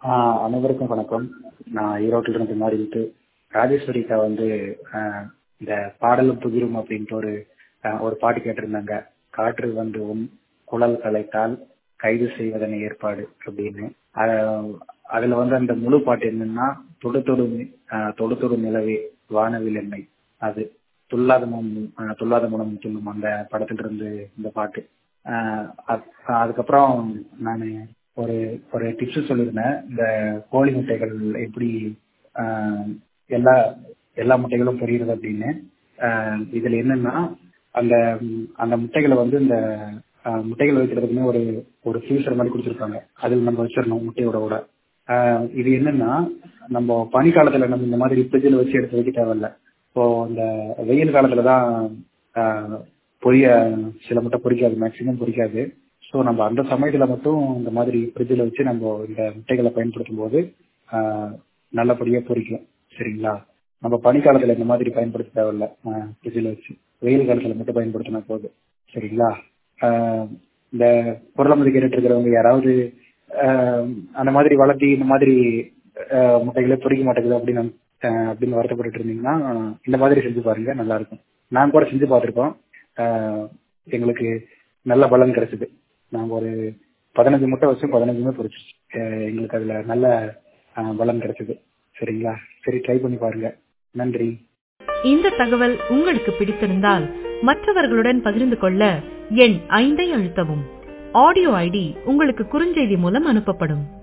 ஆஹ் அனைவருக்கும் வணக்கம் நான் ஈரோட்டில் இருந்து மாறிவிட்டு ராஜேஸ்வரிக்கா வந்து ஆஹ் இந்த பாடலும் புதிரும் அப்படின்ட்டு ஒரு ஆஹ் ஒரு பாட்டு கேட்டிருந்தாங்க காற்று வந்து உன் குழல் கலைத்தால் கைது செய்வதனை ஏற்பாடு அப்படின்னு ஆஹ் அதுல வந்து அந்த முழு பாட்டு என்னன்னா தொடு தொடு நி- ஆஹ் தொடு தொடு நிலவே வானவில் என்னை அது துல்லாத மனம் ஆஹ் துல்லாத மனம் துள்ளும் அந்த படத்துல இருந்து இந்த பாட்டு ஆஹ் அத்- அதுக்கப்புறம் நான் ஒரு ஒரு டிப்ஸ் சொல்லியிருந்தேன் இந்த கோழி முட்டைகள் எப்படி ஆஹ் எல்லா எல்லா முட்டைகளும் பொரியுறது அப்படின்னு ஆஹ் இதுல என்னன்னா அந்த ம், அந்த முட்டைகளை வந்து இந்த ஆஹ், முட்டைகள் வைக்கிறதுக்குமே ஒரு ஒரு ஃபியூசர் மாதிரி கொடுத்துருக்காங்க அதில் நம்ம வச்சிடணும் முட்டையோட கூட ஆஹ், இது என்னன்னா நம்ம பனிக்காலத்துல நம்ம இந்த மாதிரி ஃப்ரிட்ஜில் வச்சு எடுத்து வைக்க தேவையில்ல இப்போ இந்த வெயில் காலத்துல தான் ஆஹ், பொரிய சில முட்டை பொரிக்காது மேக்சிமம் பொரிக்காது ஸோ நம்ம அந்த சமயத்துல மட்டும் இந்த மாதிரி ஃப்ரிட்ஜில் வச்சு நம்ம இந்த முட்டைகளை பயன்படுத்தும் போது ஆஹ், நல்லபடியா பொரிக்கும் சரிங்களா நம்ம பனிக்காலத்துல இந்த மாதிரி பயன்படுத்த தேவையில்ல ஃப்ரிட்ஜில் வச்சு வெயில் காலத்துல மட்டும் பயன்படுத்தினா போதும் சரிங்களா ஆஹ், இந்த பொருளமதி கேட்டுட்டு இருக்கிறவங்க யாராவது ஆஹ், அந்த மாதிரி வளர்த்தி இந்த மாதிரி ஆஹ், முட்டைகளே பொரிக்க மாட்டேங்குது அப்படின்னு ஆஹ், அப்படின்னு வருத்தப்பட்டு இருந்தீங்கன்னா இந்த மாதிரி செஞ்சு பாருங்க நல்லா இருக்கும் நான் கூட செஞ்சு பார்த்துருக்கோம் ஆஹ், எங்களுக்கு நல்ல பலன் கிடைச்சது நாங்க ஒரு பதினஞ்சு முட்டை வச்சு பதினஞ்சுமே பொரிச்சிச்சு ஆஹ், எங்களுக்கு அதுல நல்ல ஆஹ், பலன் கிடைச்சது சரிங்களா சரி ட்ரை பண்ணி பாருங்க நன்றி இந்த தகவல் உங்களுக்கு பிடித்திருந்தால் மற்றவர்களுடன் பகிர்ந்து கொள்ள எண் ஐந்தை அழுத்தவும் ஆடியோ ஐடி உங்களுக்கு குறுஞ்செய்தி மூலம் அனுப்பப்படும்